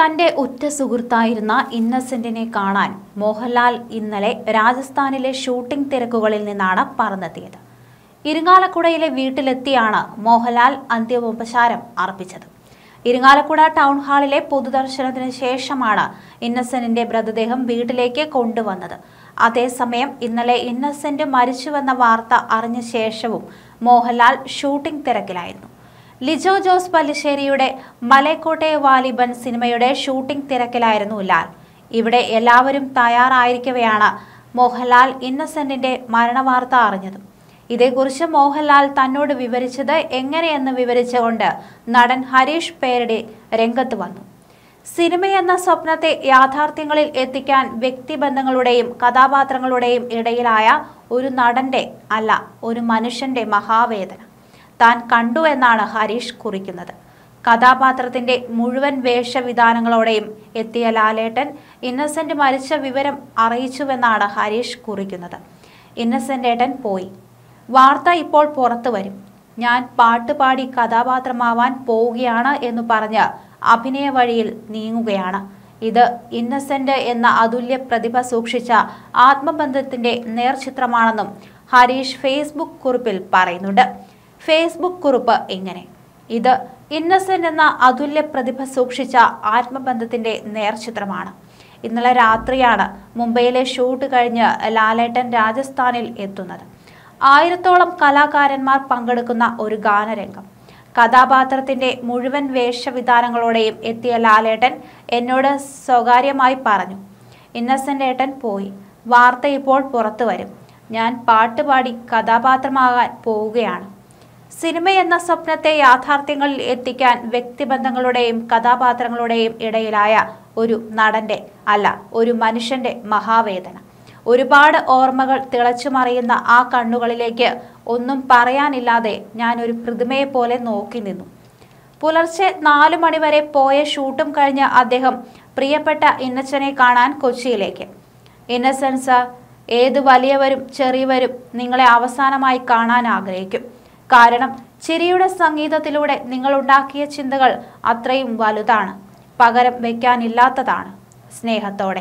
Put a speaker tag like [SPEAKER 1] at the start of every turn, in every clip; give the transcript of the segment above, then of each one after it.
[SPEAKER 1] തന്റെ ഉറ്റ സുഹൃത്തായിരുന്ന ഇന്നസെന്റിനെ കാണാൻ മോഹൻലാൽ ഇന്നലെ രാജസ്ഥാനിലെ ഷൂട്ടിംഗ് തിരക്കുകളിൽ നിന്നാണ് പറന്നെത്തിയത് ഇരിങ്ങാലക്കുടയിലെ വീട്ടിലെത്തിയാണ് മോഹൻലാൽ അന്ത്യോപചാരം അർപ്പിച്ചത് ഇരിങ്ങാലക്കുട ടൗൺ ഹാളിലെ പൊതുദർശനത്തിന് ശേഷമാണ് ഇന്നസെന്റിന്റെ മൃതദേഹം വീട്ടിലേക്ക് കൊണ്ടുവന്നത് അതേസമയം ഇന്നലെ ഇന്നസെന്റ് മരിച്ചുവെന്ന വാർത്ത അറിഞ്ഞ ശേഷവും മോഹൻലാൽ ഷൂട്ടിംഗ് തിരക്കിലായിരുന്നു ലിജോ ജോസ് പല്ലിശ്ശേരിയുടെ മലയക്കോട്ടെ വാലിബൻ സിനിമയുടെ ഷൂട്ടിംഗ് തിരക്കിലായിരുന്നു ലാൽ ഇവിടെ എല്ലാവരും തയ്യാറായിരിക്കവെയാണ് മോഹൻലാൽ ഇന്നസെന്റിന്റെ മരണവാർത്ത അറിഞ്ഞത് ഇതേക്കുറിച്ച് മോഹൻലാൽ തന്നോട് വിവരിച്ചത് എങ്ങനെയെന്ന് വിവരിച്ചുകൊണ്ട് നടൻ ഹരീഷ് പേരുടെ രംഗത്ത് വന്നു സിനിമയെന്ന സ്വപ്നത്തെ യാഥാർത്ഥ്യങ്ങളിൽ എത്തിക്കാൻ വ്യക്തിബന്ധങ്ങളുടെയും കഥാപാത്രങ്ങളുടെയും ഇടയിലായ ഒരു നടന്റെ അല്ല ഒരു മനുഷ്യന്റെ മഹാവേദന താൻ കണ്ടു എന്നാണ് ഹരീഷ് കുറിക്കുന്നത് കഥാപാത്രത്തിന്റെ മുഴുവൻ വേഷവിധാനങ്ങളോടെയും എത്തിയ ലാലേട്ടൻ ഇന്നസെന്റ് മരിച്ച വിവരം അറിയിച്ചുവെന്നാണ് ഹരീഷ് കുറിക്കുന്നത് ഇന്നസെന്റ് ഏട്ടൻ പോയി വാർത്ത ഇപ്പോൾ പുറത്തു വരും ഞാൻ പാട്ടുപാടി കഥാപാത്രമാവാൻ പോവുകയാണ് എന്ന് പറഞ്ഞ് അഭിനയ വഴിയിൽ നീങ്ങുകയാണ് ഇത് ഇന്നസെന്റ് എന്ന അതുല്യ പ്രതിഭ സൂക്ഷിച്ച ആത്മബന്ധത്തിന്റെ നേർചിത്രമാണെന്നും ഹരീഷ് ഫേസ്ബുക്ക് കുറിപ്പിൽ പറയുന്നുണ്ട് ഫേസ്ബുക്ക് കുറിപ്പ് ഇങ്ങനെ ഇത് ഇന്നസെന്റ് എന്ന അതുല്യ പ്രതിഭ സൂക്ഷിച്ച ആത്മബന്ധത്തിന്റെ നേർചിത്രമാണ് ഇന്നലെ രാത്രിയാണ് മുംബൈയിലെ ഷൂട്ട് കഴിഞ്ഞ് ലാലേട്ടൻ രാജസ്ഥാനിൽ എത്തുന്നത് ആയിരത്തോളം കലാകാരന്മാർ പങ്കെടുക്കുന്ന ഒരു ഗാനരംഗം കഥാപാത്രത്തിന്റെ മുഴുവൻ വേഷവിധാനങ്ങളോടെയും എത്തിയ ലാലേട്ടൻ എന്നോട് സ്വകാര്യമായി പറഞ്ഞു ഇന്നസെന്റ് ഏട്ടൻ പോയി വാർത്ത ഇപ്പോൾ പുറത്തു വരും ഞാൻ പാട്ടുപാടി കഥാപാത്രമാകാൻ പോവുകയാണ് സിനിമ എന്ന സ്വപ്നത്തെ യാഥാർത്ഥ്യങ്ങളിൽ എത്തിക്കാൻ വ്യക്തിബന്ധങ്ങളുടെയും കഥാപാത്രങ്ങളുടെയും ഇടയിലായ ഒരു നടന്റെ അല്ല ഒരു മനുഷ്യന്റെ മഹാവേദന ഒരുപാട് ഓർമ്മകൾ തിളച്ചുമറിയുന്ന ആ കണ്ണുകളിലേക്ക് ഒന്നും പറയാനില്ലാതെ ഞാൻ ഒരു പ്രതിമയെ പോലെ നോക്കി നിന്നു പുലർച്ചെ നാലു മണിവരെ പോയ ഷൂട്ടും കഴിഞ്ഞ് അദ്ദേഹം പ്രിയപ്പെട്ട ഇന്നച്ചനെ കാണാൻ കൊച്ചിയിലേക്ക് ഇന്നസെൻസ് ഏത് വലിയവരും ചെറിയവരും നിങ്ങളെ അവസാനമായി കാണാൻ ആഗ്രഹിക്കും കാരണം ചിരിയുടെ സംഗീതത്തിലൂടെ നിങ്ങൾ ഉണ്ടാക്കിയ ചിന്തകൾ അത്രയും വലുതാണ് പകരം വയ്ക്കാനില്ലാത്തതാണ് സ്നേഹത്തോടെ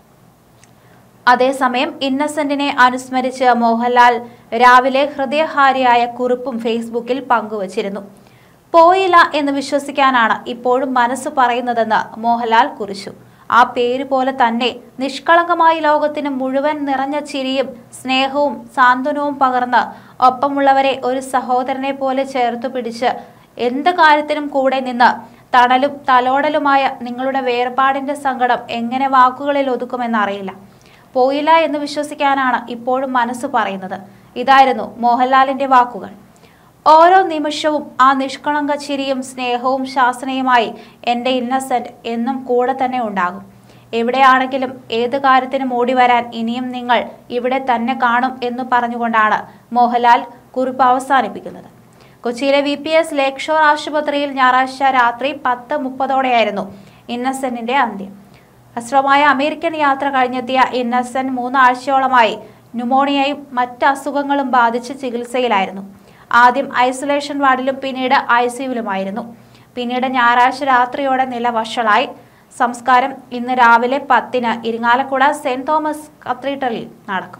[SPEAKER 1] അതേസമയം ഇന്നസെന്റിനെ അനുസ്മരിച്ച് മോഹൻലാൽ രാവിലെ ഹൃദയഹാരിയായ കുറിപ്പും ഫേസ്ബുക്കിൽ പങ്കുവച്ചിരുന്നു പോയില്ല എന്ന് വിശ്വസിക്കാനാണ് ഇപ്പോഴും മനസ്സ് പറയുന്നതെന്ന് മോഹൻലാൽ കുറിച്ചു ആ പേര് പോലെ തന്നെ നിഷ്കളങ്കമായ ലോകത്തിന് മുഴുവൻ നിറഞ്ഞ ചിരിയും സ്നേഹവും സാന്ത്വനവും പകർന്ന് ഒപ്പമുള്ളവരെ ഒരു സഹോദരനെ പോലെ ചേർത്തു പിടിച്ച് എന്ത് കാര്യത്തിനും കൂടെ നിന്ന് തണലും തലോടലുമായ നിങ്ങളുടെ വേർപാടിന്റെ സങ്കടം എങ്ങനെ വാക്കുകളിൽ ഒതുക്കുമെന്നറിയില്ല പോയില്ല എന്ന് വിശ്വസിക്കാനാണ് ഇപ്പോഴും മനസ്സ് പറയുന്നത് ഇതായിരുന്നു മോഹൻലാലിന്റെ വാക്കുകൾ ഓരോ നിമിഷവും ആ നിഷ്കളങ്ക ചിരിയും സ്നേഹവും ശാസനയുമായി എൻ്റെ ഇന്നസെന്റ് എന്നും കൂടെ തന്നെ ഉണ്ടാകും എവിടെയാണെങ്കിലും ഏത് കാര്യത്തിനും ഓടി വരാൻ ഇനിയും നിങ്ങൾ ഇവിടെ തന്നെ കാണും എന്ന് പറഞ്ഞുകൊണ്ടാണ് മോഹൻലാൽ കുറിപ്പ് അവസാനിപ്പിക്കുന്നത് കൊച്ചിയിലെ V P S lake shore ആശുപത്രിയിൽ ഞായറാഴ്ച രാത്രി പത്ത് മുപ്പതോടെയായിരുന്നു ഇന്നസെന്റിന്റെ അന്ത്യം അസ്ത്രമായ അമേരിക്കൻ യാത്ര കഴിഞ്ഞെത്തിയ ഇന്നസെന്റ് മൂന്നാഴ്ചയോളമായി ന്യൂമോണിയയും മറ്റ് അസുഖങ്ങളും ബാധിച്ച് ചികിത്സയിലായിരുന്നു ആദ്യം ഐസൊലേഷൻ വാർഡിലും പിന്നീട് ഐ സിയുവിലുമായിരുന്നു പിന്നീട് ഞായറാഴ്ച രാത്രിയോടെ നില വഷളായി സംസ്കാരം ഇന്ന് രാവിലെ പത്തിന് ഇരിങ്ങാലക്കുട സെന്റ് തോമസ് കത്തീഡ്രലിൽ നടക്കും